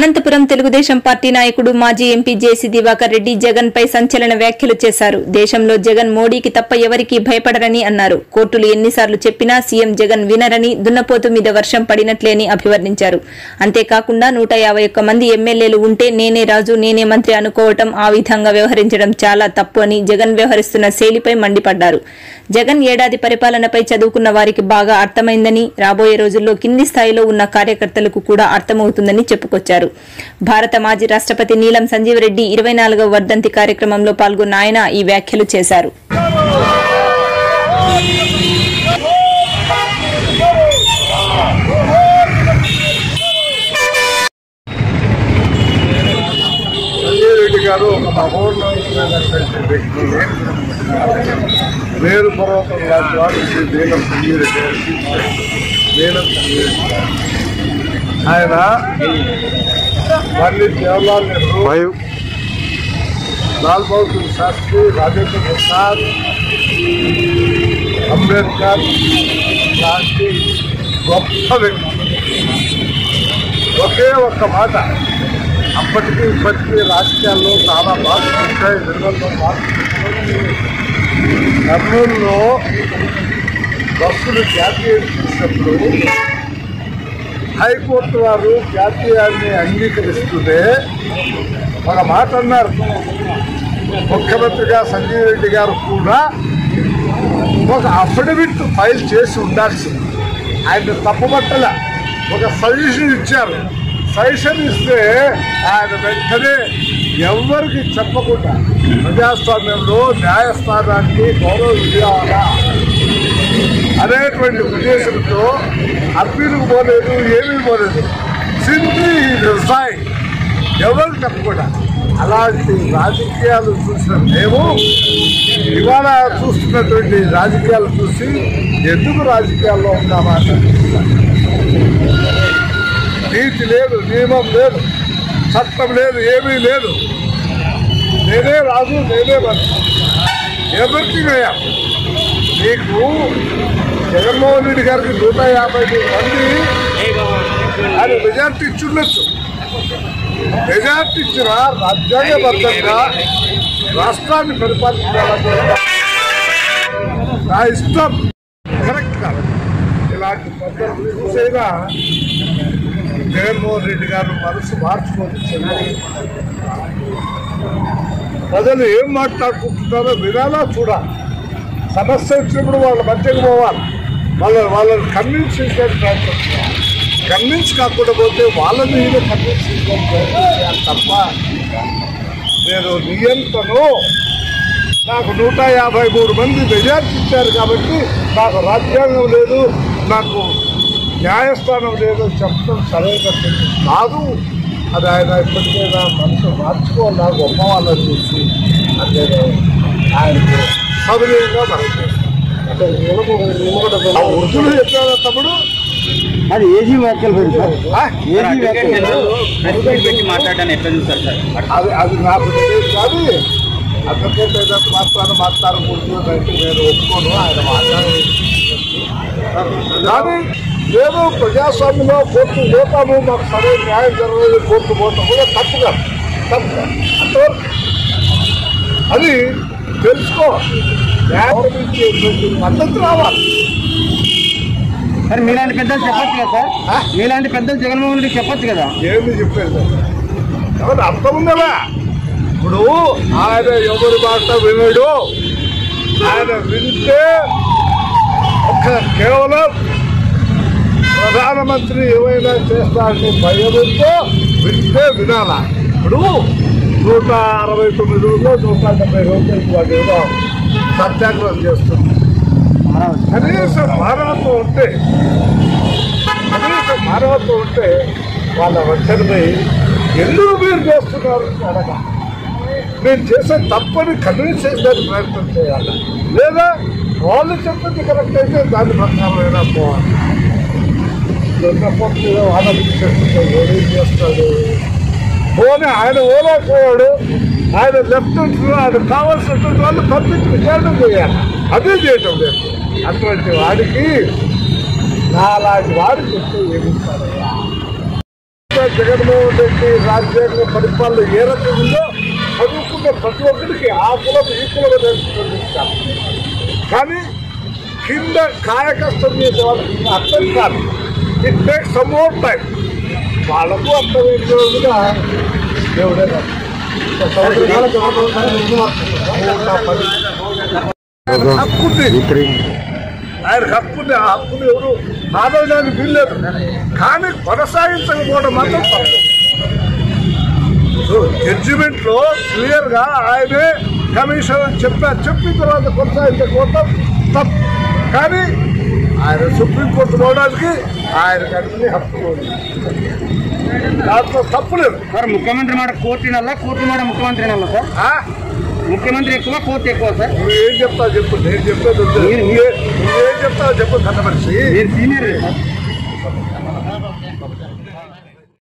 Anantapuram Telugu Desam party నాయకుడు మాజీ MP JC Diwakar Reddy Jagan పై సంచలన వ్యాఖ్యలు చేశారు దేశంలో జగన్ మోడీకి తప్ప ఎవరికీ భయపడరని అన్నారు కోర్టులు ఎన్నిసార్లు చెప్పినా సీఎం జగన్ వినరని దున్నపోతు మీద వర్షం పడినట్లే అని అభివర్ణించారు అంతేకాకుండా నూట యాభై ఒక్క మంది ఎమ్మెల్యేలు ఉంటే నేనే రాజు నేనే మంత్రి అనుకోవటం ఆ విధంగా వ్యవహరించడం చాలా తప్పు అని జగన్ వ్యవహరిస్తున్న శైలిపై మండిపడ్డారు జగన్ ఏడాది పరిపాలనపై చదువుకున్న వారికి బాగా అర్థమైందని రాబోయే రోజుల్లో కింది స్థాయిలో ఉన్న కార్యకర్తలకు కూడా అర్థమవుతుందని చెప్పుకొచ్చారు భారత మాజీ రాష్ట్రపతి నీలం సంజీవరెడ్డి ఇరవై నాలుగవ వర్ధంతి కార్యక్రమంలో పాల్గొన్న ఆయన ఈ వ్యాఖ్యలు చేశారు సంజయ్ రెడ్డి గారు ఒక మహోన్నతమైనటువంటి వ్యక్తి వేరు పర్వతం లాంటి వాడు శ్రీ నీలం సంజయ్ రెడ్డి గారికి నీలం సంజయ్ రెడ్డి గారు. ఆయన పండిత్ జవహర్లాల్ నెహ్రూ లాల్ బహదూర్ శాస్త్రి రాజేంద్ర ప్రసాద్ అంబేద్కర్ లాంటి గొప్ప వ్యక్తి ఒకే ఒక్క మాట అప్పటికి ఇప్పటికీ రాజకీయాల్లో చాలా మార్పులు వచ్చాయి నిర్మల్లో మార్పులు కర్నూలులో బస్సులు జాతీయం చేసినప్పుడు హైకోర్టు వారు జాతీయాన్ని అంగీకరిస్తుంటే ఒక మాట అన్నారు ముఖ్యమంత్రిగా సంజీవ్ రెడ్డి గారు కూడా ఒక అఫిడవిట్ ఫైల్ చేసి ఉండాల్సింది ఆయన తప్పబట్టల ఒక సజెషన్ ఇచ్చారు సజెషన్ ఇస్తే ఆయన వెంటనే ఎవరికి చెప్పకుండా ప్రజాస్వామ్యంలో న్యాయస్థానానికి గౌరవం ఇవ్వాలా అనేటువంటి ఉద్దేశంతో అప్పీలుకు పోలేదు ఏమీ పోలేదు సింప్లీ రిజైన్ ఎవరు చెప్పకుండా అలాంటి రాజకీయాలు చూసిన మేము ఇవాళ చూస్తున్నటువంటి రాజకీయాలు చూసి ఎందుకు రాజకీయాల్లో ఉన్నామా అని అనిపిస్తుంది. నీతి లేదు నియమం లేదు చట్టం లేదు ఏమీ లేదు నేనే రాజు నేనే మంత్రి ఎవ్రీథింగ్ అయ్యా నీకు జగన్మోహన్ రెడ్డి గారికి నూట యాభై మూడు మంది ఆయన మెజార్టీ ఇచ్చుండొచ్చు మెజార్టీ ఇచ్చిన రాజ్యాంగబద్ధంగా రాష్ట్రాన్ని పరిపాలించాలని నా ఇష్టం కరెక్ట్ కాదు ఇలాంటి పద్ధతులు చూసేగా జగన్మోహన్ రెడ్డి గారు మనసు మార్చుకోవచ్చు ప్రజలు ఏం మాట్లాడుకుంటున్నారో వినాలా చూడాలి సమస్య వచ్చినప్పుడు వాళ్ళ మధ్యకు పోవాలి వాళ్ళ వాళ్ళని కన్విన్స్ చేసే ప్రయత్నం చేయాలి కన్విన్స్ కాకుండా పోతే వాళ్ళని వీళ్ళు కన్విన్స్ చేసే ప్రయత్నం చేయాలి తప్ప నేను నియంత్రణను నాకు నూట యాభై మూడు మంది మెజార్టీ ఇచ్చారు కాబట్టి నాకు రాజ్యాంగం లేదు నాకు న్యాయస్థానం లేదు అని చెప్పడం సరైనది కాదు అది ఆయన ఇప్పటికైనా మనసు మార్చుకోవాలా గొప్ప వాళ్ళని చూసి అంటే ఆయనకు సవినయంగా మనకు అంటే ఆ వృద్ధులు చెప్పారా తమ్ముడు అది ఏజీ వ్యాఖ్యలు పెట్టి సార్ ఆ? ఏజీ వ్యాఖ్యలు ప్రెస్ మీట్ పెట్టి మాట్లాడడానికి ఎట్లా చూస్తారు సార్ అది అది నాకు తెలియదు కానీ అందరికీ ఏదంత మాత్రాన్ని మాట్లాడకూడదు అని అంటే నేను ఒప్పుకోను ఆయన మాట్లాడే కానీ లేదు ప్రజాస్వామ్యంలో కోర్టు పోతాము మాకు సరైన న్యాయం జరగలేదు కోర్టు పోతాము కూడా తప్పు కాదు తప్పు కాదు అంతవరకు అది తెలుసుకో న్యాయం ఇచ్చేటువంటి పద్ధతి రావాలి సార్ మీలాంటి పెద్దలు చెప్పొచ్చు కదా ఆ? సార్ మీలాంటి పెద్దలు జగన్మోహన్ రెడ్డి చెప్పొచ్చు కదా ఏంది చెప్పేది ఎవరు అర్థం ఉందా ఇప్పుడు ఆయన ఎవరి మాట వినడు ఆయన వింటే ఒక కేవలం ప్రధానమంత్రి ఏమైనా చేస్తాడని భయంతో వింటే వినాలా ఇప్పుడు నూట అరవై తొమ్మిది రోజులు నూట డెబ్బై రోజులు వాడు ఏదో సత్యాగ్రహం చేస్తుంది కనీసం మానవత్వం ఉంటే కనీసం మానవత్వం ఉంటే వాళ్ళ రక్షణపై ఎందుకు మీరు చేస్తున్నారు అని అడగా నేను చేసే తప్పని కన్విన్స్ చేసేదానికి ప్రయత్నం చేయాలి లేదా వాళ్ళు చెప్పింది కరెక్ట్ అయితే దాని ప్రకారం అయినా పోవాలి దొంగపప్పు ఆలోచించేస్తుంటే ఏం చేస్తాడు పోనీ ఆయన ఓలేకపోయాడు ఆయన లెఫ్ట్ ఆయన కావాల్సినటువంటి వాళ్ళు పంపించి విచారణ చేయాలి అదే చేయటం లేదు అటువంటి వాడికి నాలాంటి వాడు చెప్తే ఏమిస్తాడయ్యా జగన్మోహన్ రెడ్డి రాజ్యాంగ పరిపాలన ఏ రకంగా ఉందో చదువుకున్న ప్రతి ఒక్కరికి ఆ కులం ఈ కులం తెలుసుకుంటారు కానీ కింద కాయకష్టం చేసే వాళ్ళకి అర్థం కాదు it take some more time వాళ్ళకు అర్థమైనట్టుగా దేవుడే కాదు. ఒక సంవత్సరాల ఆయన హక్కుంది ఆయన హక్కుంది ఆ హక్కుని ఎవరు ఆదరణానికి వీల్లేదు కానీ కొనసాగించకపోవడం మాత్రం తప్పు జడ్జిమెంట్ లో క్లియర్ గా ఆయనే కమిషన్ అని చెప్పారు చెప్పిన తర్వాత కొనసాగించకపోవడం తప్పు కానీ ఆయన సుప్రీంకోర్టు పోవడానికి ఆయనకు అన్ని హక్కు ఉంది దాంట్లో తప్పు లేదు సార్ ముఖ్యమంత్రి మాట కోర్టు నల్ల కోర్టు మాట ముఖ్యమంత్రి నల్ల సార్ ఆ? ముఖ్యమంత్రి ఎక్కువ కోర్టు ఎక్కువ సార్ నువ్వు ఏం చెప్తావు చెప్పు నేను చెప్పేది వద్దు. మీరు- నువ్వే- నువ్వేం చెప్తావు చెప్పు కన్న మనిషి మీరు సీనియర్ సార్